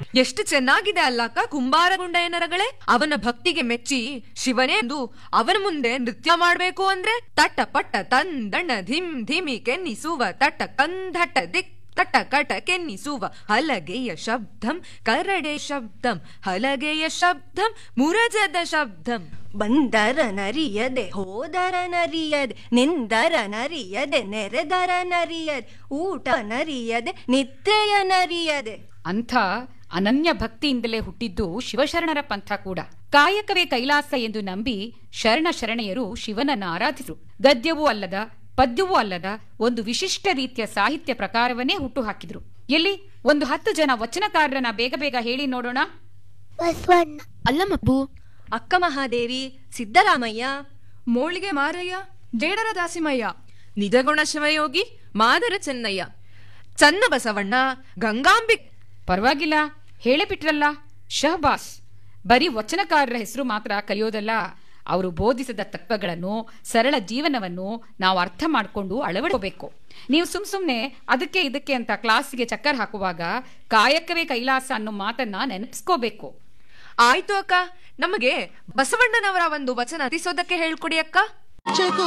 ಎಷ್ಟು ಚೆನ್ನಾಗಿದೆ ಅಲ್ಲಕ್ಕ ಕುಂಬಾರಗುಂಡಯ್ಯನರಗಳೇ ಅವನ ಭಕ್ತಿಗೆ ಮೆಚ್ಚಿ ಶಿವನೇ ಎಂದು ಅವನ ಮುಂದೆ ನೃತ್ಯ ಮಾಡ್ಬೇಕು ಅಂದ್ರೆ ತಟ್ಟ ಪಟ್ಟ ತಂದಣ್ಣ ಧಿಮ್ ಧಿಮಿ ಕೆನ್ನಿಸುವ ತಟ್ಟ ಕಂದಟ್ಟ ದಿಕ್ ತಟ್ಟ ಕಟ ಕೆನ್ನಿಸುವ ಹಲಗೆಯ ಶಬ್ದಂ ಕರಡೆ ಶಬ್ದಂ ಹಲಗೆಯ ಶಬ್ದಂ ಮುರಜದ ಶಬ್ದಂ ಬಂದರ ನರಿಯದೆ ಹೋದರ ನರಿಯದೆ ನಿಂದರ ನರಿಯದೆ ನೆರೆದರ ನರಿಯದೆ ಊಟ ನರಿಯದೆ ನಿದ್ರೆಯ ನರಿಯದೆ ಅಂಥ ಅನನ್ಯ ಭಕ್ತಿಯಿಂದಲೇ ಹುಟ್ಟಿದ್ದು ಶಿವಶರಣರ ಪಂಥ ಕೂಡ ಕಾಯಕವೇ ಕೈಲಾಸ ಎಂದು ನಂಬಿ ಶರಣ ಶರಣೆಯರು ಶಿವನನ್ನ ಆರಾಧಿಸಿರು ಗದ್ಯವೂ ಅಲ್ಲದ ಪದ್ಯವೂ ಅಲ್ಲದ ಒಂದು ವಿಶಿಷ್ಟ ರೀತಿಯ ಸಾಹಿತ್ಯ ಪ್ರಕಾರವನ್ನೇ ಹುಟ್ಟು ಹಾಕಿದ್ರು ಎಲ್ಲಿ ಒಂದು ಹತ್ತು ಜನ ವಚನಕಾರರನ್ನ ಬೇಗ ಬೇಗ ಹೇಳಿ ನೋಡೋಣ ಬಸವಣ್ಣ ಅಲ್ಲ ಮಬ್ಬು ಅಕ್ಕ ಮಹಾದೇವಿ ಸಿದ್ದರಾಮಯ್ಯ ಮೋಳಿಗೆ ಮಾರಯ್ಯ ಜೇಡರ ದಾಸಿಮಯ್ಯ ನಿಜಗುಣ ಶಿವಯೋಗಿ ಮಾದರ ಚೆನ್ನಯ್ಯ ಚನ್ನ ಬಸವಣ್ಣ ಗಂಗಾಂಬಿಕ್ ಪರವಾಗಿಲ್ಲ ಹೇಳೇ ಬಿಟ್ರಲ್ಲ ಶಹಬಾಸ್ ಬರೀ ವಚನಕಾರರ ಹೆಸರು ಮಾತ್ರ ಕಲಿಯೋದಲ್ಲ ಅವರು ಬೋಧಿಸಿದ ತತ್ವಗಳನ್ನು ಸರಳ ಜೀವನವನ್ನು ನಾವು ಅರ್ಥ ಮಾಡಿಕೊಂಡು ಅಳವಡಿಸಬೇಕು ನೀವು ಸುಮ್ ಸುಮ್ನೆ ಅದಕ್ಕೆ ಇದಕ್ಕೆ ಅಂತ ಕ್ಲಾಸಿಗೆ ಚಕ್ಕರ್ ಹಾಕುವಾಗ ಕಾಯಕವೇ ಕೈಲಾಸ ಅನ್ನೋ ಮಾತನ್ನ ನೆನಪಿಸ್ಕೋಬೇಕು ಆಯ್ತು ಅಕ್ಕ ನಮಗೆ ಬಸವಣ್ಣನವರ ಒಂದು ವಚನ ಅತಿಸೋದಕ್ಕೆ ಹೇಳ್ಕೊಡಿ ಅಕ್ಕ ಜಗೋ